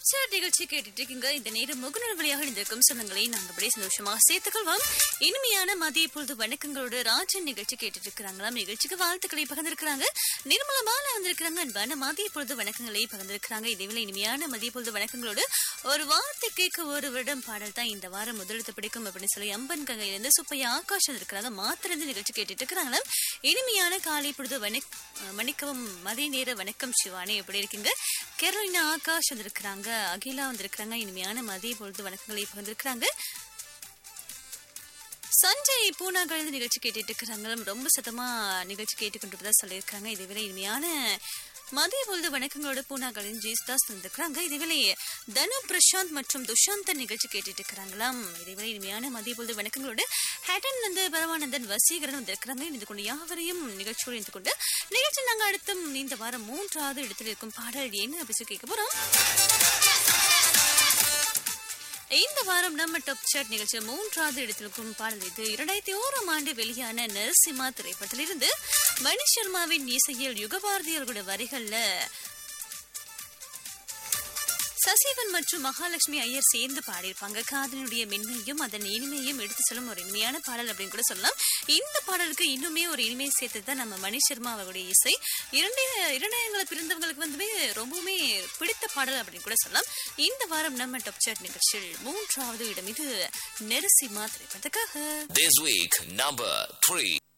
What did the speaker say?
Top sir நிகழ்ச்சி கேட்டுட்டு இருக்கீங்க இந்த நேரம் முகநூல் வழியாக இருந்திருக்கும் சொந்தங்களை நாங்க அப்படியே சந்தோஷமா சேர்த்துக்கொள்வோம் இனிமையான மதிய பொழுது வணக்கங்களோட ராஜன் நிகழ்ச்சி கேட்டுட்டு இருக்கிறாங்களாம் நிகழ்ச்சிக்கு வாழ்த்துக்களை பகிர்ந்திருக்கிறாங்க நிர்மலா பாலா வந்திருக்கிறாங்க அன்பான மதிய பொழுது வணக்கங்களை பகிர்ந்திருக்கிறாங்க இதேவேளை இனிமையான மதிய பொழுது வணக்கங்களோடு ஒரு வார்த்தை கேட்க ஒரு வருடம் பாடல் தான் இந்த வாரம் முதலெடுத்து பிடிக்கும் அப்படின்னு சொல்லி அம்பன் கங்கையிலிருந்து சுப்பையா ஆகாஷ் இருக்கிறாங்க மாத்திரந்து நிகழ்ச்சி கேட்டுட்டு இருக்கிறாங்களாம் இனிமையான காலை பொழுது வணக் மன்னிக்கவும் மதிய நேர வணக்கம் சிவானி எப்படி இருக்கீங்க கேரளினா ஆகாஷ் வந்திருக்கிறாங்க அகிலா வந்திருக்கிறாங்க இனிமையான மதிய பொழுது வணக்கங்களை பகிர்ந்திருக்கிறாங்க சஞ்சய் பூனா கலந்து நிகழ்ச்சி கேட்டுட்டு இருக்கிறாங்க ரொம்ப சத்தமா நிகழ்ச்சி கேட்டுக்கொண்டு சொல்லியிருக்காங்க இதுவரை இனிமையான மதிய பொழுது வணக்கங்களோட பூனாகளின் ஜீஸ்தாஸ் வந்திருக்கிறாங்க இதுவேளை தனு பிரசாந்த் மற்றும் துஷாந்தன் நிகழ்ச்சி கேட்டுட்டு இருக்கிறாங்களாம் இதுவரை இனிமையான மதிய பொழுது வணக்கங்களோட ஹேட்டன் வந்து பரவானந்தன் வசீகரன் வந்திருக்கிறாங்க இணைந்து கொண்டு யாவரையும் நிகழ்ச்சியோடு இணைந்து கொண்டு நிகழ்ச்சி நாங்கள் அடுத்தும் இந்த வாரம் மூன்றாவது இடத்தில் இருக்கும் பாடல் என்ன அப்படி சொல்லி கேட்க போறோம் இந்த வாரம் நம்ம டாப் சாட் நிகழ்ச்சி மூன்றாவது இடத்திற்கும் பாடல் இது இரண்டாயிரத்தி ஓராம் ஆண்டு வெளியான நரசிம்மா திரைப்படத்திலிருந்து மணி சர்மாவின் இசையில் யுகபாரதியர்களோட வரிகள்ல சசிவன் மற்றும் மகாலட்சுமி ஐயர் சேர்ந்து பாடியிருப்பாங்க காதலினுடைய மென்மையும் அதன் இனிமையும் எடுத்து சொல்லும் ஒரு இனிமையான பாடல் அப்படின்னு கூட சொல்லலாம் இந்த பாடலுக்கு இன்னுமே ஒரு இனிமை சேர்த்தது தான் நம்ம மணி சர்மா அவர்களுடைய இசை இரண்டு இரண்டாயிரங்களை பிறந்தவங்களுக்கு வந்துமே ரொம்பவுமே பிடித்த பாடல் அப்படின்னு கூட சொல்லலாம் இந்த வாரம் நம்ம டாப் சாட் நிகழ்ச்சியில் மூன்றாவது இடம் இது நெரசிமா திரைப்படத்துக்காக This week, number three.